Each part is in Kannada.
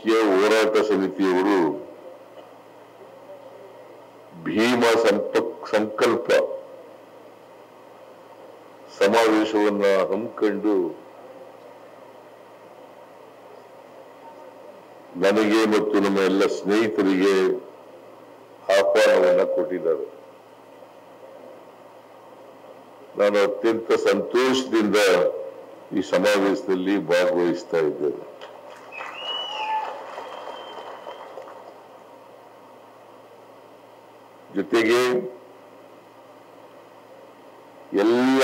ಐಕ್ಯ ಹೋರಾಟ ಸಮಿತಿಯವರು ಭೀಮ ಸಂಪಕ್ ಸಂಕಲ್ಪ ಸಮಾವೇಶವನ್ನ ಹಮ್ಮಿಕೊಂಡು ನನಗೆ ಮತ್ತು ನಮ್ಮ ಎಲ್ಲ ಸ್ನೇಹಿತರಿಗೆ ಆಹ್ವಾನವನ್ನ ಕೊಟ್ಟಿದ್ದಾರೆ ನಾನು ಅತ್ಯಂತ ಸಂತೋಷದಿಂದ ಈ ಸಮಾವೇಶದಲ್ಲಿ ಭಾಗವಹಿಸ್ತಾ ಇದ್ದೇನೆ ಜೊತೆಗೆ ಎಲ್ಲ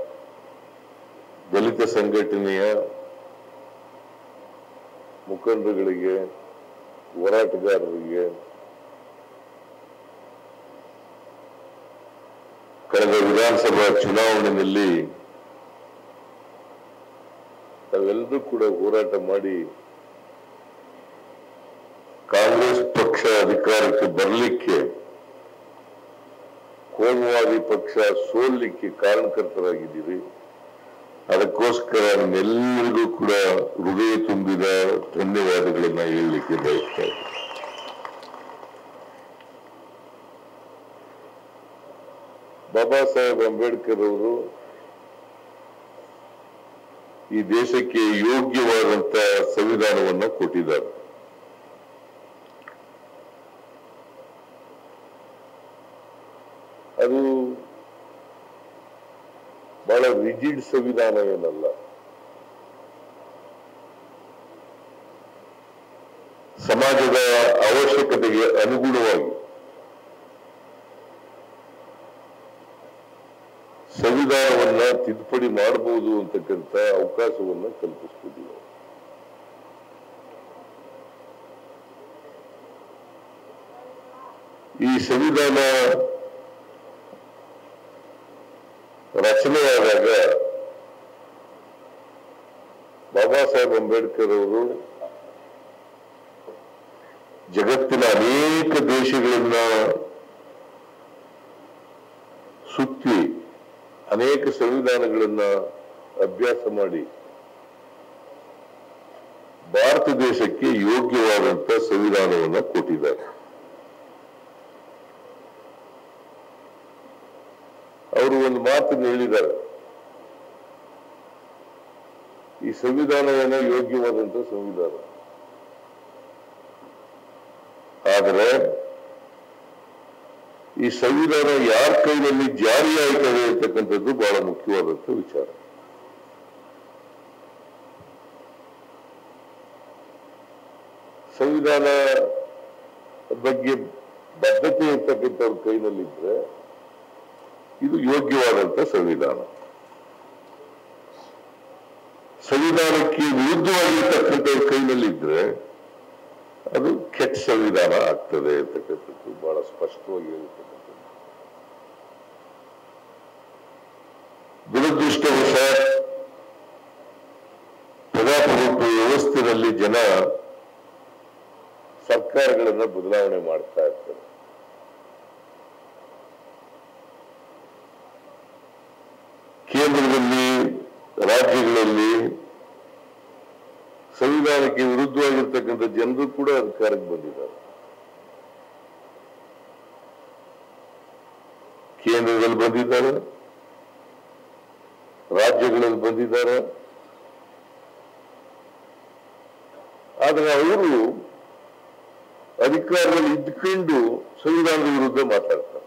ದಲಿತ ಸಂಘಟನೆಯ ಮುಖಂಡರುಗಳಿಗೆ ಹೋರಾಟಗಾರರಿಗೆ ಕಳೆದ ವಿಧಾನಸಭಾ ಚುನಾವಣೆಯಲ್ಲಿ ತಾವೆಲ್ಲರೂ ಕೂಡ ಹೋರಾಟ ಮಾಡಿ ಕಾಂಗ್ರೆಸ್ ಪಕ್ಷ ಅಧಿಕಾರಕ್ಕೆ ಬರಲಿಕ್ಕೆ ಕೋಮುವಾದಿ ಪಕ್ಷ ಸೋಲಿಕ್ಕೆ ಕಾರಣಕರ್ತರಾಗಿದ್ದೀರಿ ಅದಕ್ಕೋಸ್ಕರ ನಿಮ್ಮೆಲ್ಲರಿಗೂ ಕೂಡ ಹೃದಯ ತುಂಬಿದ ಧನ್ಯವಾದಗಳನ್ನ ಹೇಳಲಿಕ್ಕೆ ಬಯಸ್ತಾ ಇದ್ದೀನಿ. ಬಾಬಾ ಸಾಹೇಬ್ ಅಂಬೇಡ್ಕರ್ ಅವರು ಈ ದೇಶಕ್ಕೆ ಯೋಗ್ಯವಾದಂತ ಸಂವಿಧಾನವನ್ನ ಕೊಟ್ಟಿದ್ದಾರೆ ಅದು ಬಹಳ ರಿಜಿಡ್ ಸಂವಿಧಾನ ಏನಲ್ಲ ಸಮಾಜದ ಅವಶ್ಯಕತೆಗೆ ಅನುಗುಣವಾಗಿ ಸಂವಿಧಾನವನ್ನ ತಿದ್ದುಪಡಿ ಮಾಡಬಹುದು ಅಂತಕ್ಕಂಥ ಅವಕಾಶವನ್ನ ಕಲ್ಪಿಸ್ತಿದ್ದೀವಿ ಈ ಸಂವಿಧಾನ ರಚನೆಯಾದಾಗ ಬಾಬಾ ಸಾಹೇಬ್ ಅಂಬೇಡ್ಕರ್ ಅವರು ಜಗತ್ತಿನ ಅನೇಕ ದೇಶಗಳನ್ನ ಸುತ್ತಿ ಅನೇಕ ಸಂವಿಧಾನಗಳನ್ನ ಅಭ್ಯಾಸ ಮಾಡಿ ಭಾರತ ದೇಶಕ್ಕೆ ಯೋಗ್ಯವಾದಂತ ಸಂವಿಧಾನವನ್ನ ಕೊಟ್ಟಿದ್ದಾರೆ ಅವರು ಒಂದು ಮಾತನ್ನು ಹೇಳಿದ್ದಾರೆ ಈ ಸಂವಿಧಾನವನ್ನ ಯೋಗ್ಯವಾದಂತ ಸಂವಿಧಾನ ಆದರೆ ಈ ಸಂವಿಧಾನ ಯಾರ ಕೈನಲ್ಲಿ ಜಾರಿ ಆಯ್ತದೆ ಅಂತಕ್ಕಂಥದ್ದು ಬಹಳ ಮುಖ್ಯವಾದಂತ ವಿಚಾರ ಸಂವಿಧಾನ ಬಗ್ಗೆ ಬದ್ಧತೆ ಇರ್ತಕ್ಕಂಥವ್ರ ಕೈನಲ್ಲಿದ್ರೆ ಇದು ಯೋಗ್ಯವಾದಂತ ಸಂವಿಧಾನ ಸಂವಿಧಾನಕ್ಕೆ ವಿರುದ್ಧವಾಗಿರ್ತಕ್ಕಂಥವ್ರ ಕೈನಲ್ಲಿದ್ರೆ ಅದು ಕೆಟ್ಟ ಸಂವಿಧಾನ ಆಗ್ತದೆ ಅಂತಕ್ಕಂಥದ್ದು ಬಹಳ ಸ್ಪಷ್ಟವಾಗಿ ಹೇಳ್ತಕ್ಕಂಥದ್ದು ದುರದೃಷ್ಟವಶ ಪ್ರಜಾಪ್ರಭುತ್ವ ವ್ಯವಸ್ಥೆಯಲ್ಲಿ ಜನ ಸರ್ಕಾರಗಳನ್ನ ಬದಲಾವಣೆ ಮಾಡ್ತಾ ಇರ್ತಾರೆ ಕೇಂದ್ರದಲ್ಲಿ ರಾಜ್ಯಗಳಲ್ಲಿ ಸಂವಿಧಾನಕ್ಕೆ ವಿರುದ್ಧವಾಗಿರ್ತಕ್ಕಂಥ ಜನರು ಕೂಡ ಅಧಿಕಾರಕ್ಕೆ ಬಂದಿದ್ದಾರೆ ಕೇಂದ್ರದಲ್ಲಿ ಬಂದಿದ್ದಾರೆ ರಾಜ್ಯಗಳಲ್ಲಿ ಬಂದಿದ್ದಾರೆ ಆದ್ರೆ ಅವರು ಅಧಿಕಾರದಲ್ಲಿ ಇದ್ಕೊಂಡು ಸಂವಿಧಾನದ ವಿರುದ್ಧ ಮಾತಾಡ್ತಾರೆ